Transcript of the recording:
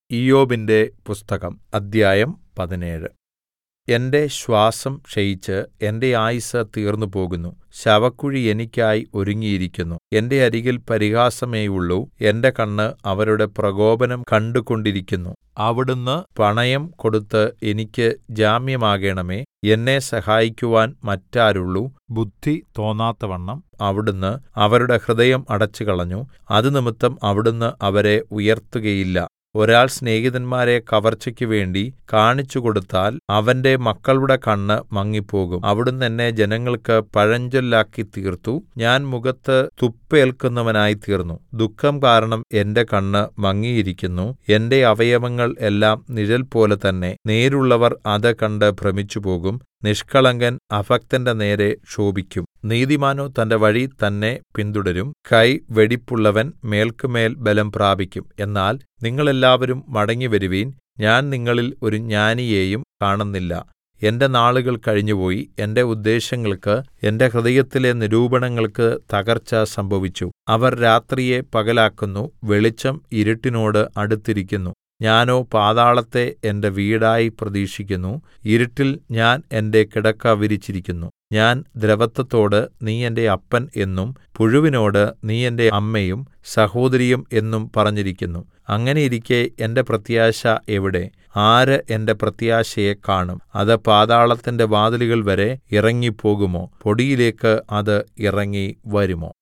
ഇയ്യോബിന്റെ പുസ്തകം അദ്ധ്യായം പതിനേഴ് എന്റെ ശ്വാസം ക്ഷയിച്ച് എന്റെ ആയുസ്സ് തീർന്നുപോകുന്നു ശവക്കുഴി എനിക്കായി ഒരുങ്ങിയിരിക്കുന്നു എന്റെ അരികിൽ പരിഹാസമേയുള്ളൂ എന്റെ കണ്ണ് അവരുടെ പ്രകോപനം കണ്ടുകൊണ്ടിരിക്കുന്നു അവിടുന്ന് പണയം കൊടുത്ത് എനിക്ക് ജാമ്യമാകേണമേ എന്നെ സഹായിക്കുവാൻ മറ്റാരുള്ളു ബുദ്ധി തോന്നാത്തവണ്ണം അവിടുന്ന് അവരുടെ ഹൃദയം അടച്ചുകളഞ്ഞു അതുനിമിത്തം അവിടുന്ന് അവരെ ഉയർത്തുകയില്ല ഒരാൾ സ്നേഹിതന്മാരെ കവർച്ചയ്ക്ക് വേണ്ടി കാണിച്ചുകൊടുത്താൽ അവന്റെ മക്കളുടെ കണ്ണ് മങ്ങിപ്പോകും അവിടുന്ന് എന്നെ ജനങ്ങൾക്ക് പഴഞ്ചൊല്ലാക്കി തീർത്തു ഞാൻ മുഖത്ത് തുപ്പേൽക്കുന്നവനായിത്തീർന്നു ദുഃഖം കാരണം എന്റെ കണ്ണ് മങ്ങിയിരിക്കുന്നു എന്റെ അവയവങ്ങൾ എല്ലാം നിഴൽപോലെ തന്നെ നേരുള്ളവർ അത് കണ്ട് ഭ്രമിച്ചുപോകും നിഷ്കളങ്കൻ അഭക്തന്റെ നേരെ ക്ഷോഭിക്കും നീതിമാനോ തന്റെ വഴി തന്നെ പിന്തുടരും കൈ വെടിപ്പുള്ളവൻ മേല്ക്കുമേൽ ബലം പ്രാപിക്കും എന്നാൽ നിങ്ങൾ എല്ലാവരും മടങ്ങിവരുവിൻ ഞാൻ നിങ്ങളിൽ ഒരു ജ്ഞാനിയെയും കാണുന്നില്ല എന്റെ നാളുകൾ കഴിഞ്ഞുപോയി എന്റെ ഉദ്ദേശ്യങ്ങൾക്ക് എന്റെ ഹൃദയത്തിലെ നിരൂപണങ്ങൾക്ക് തകർച്ച സംഭവിച്ചു അവർ രാത്രിയെ പകലാക്കുന്നു വെളിച്ചം ഇരുട്ടിനോട് അടുത്തിരിക്കുന്നു ഞാനോ പാതാളത്തെ എന്റെ വീടായി പ്രതീക്ഷിക്കുന്നു ഇരുട്ടിൽ ഞാൻ എന്റെ കിടക്ക വിരിച്ചിരിക്കുന്നു ഞാൻ ദ്രവത്വത്തോട് നീ എന്റെ അപ്പൻ എന്നും പുഴുവിനോട് നീ എന്റെ അമ്മയും സഹോദരിയും എന്നും പറഞ്ഞിരിക്കുന്നു അങ്ങനെയിരിക്കെ എന്റെ പ്രത്യാശ എവിടെ ആര് എന്റെ പ്രത്യാശയെ കാണും അത് പാതാളത്തിന്റെ വാതിലുകൾ വരെ ഇറങ്ങിപ്പോകുമോ പൊടിയിലേക്ക് അത് ഇറങ്ങി വരുമോ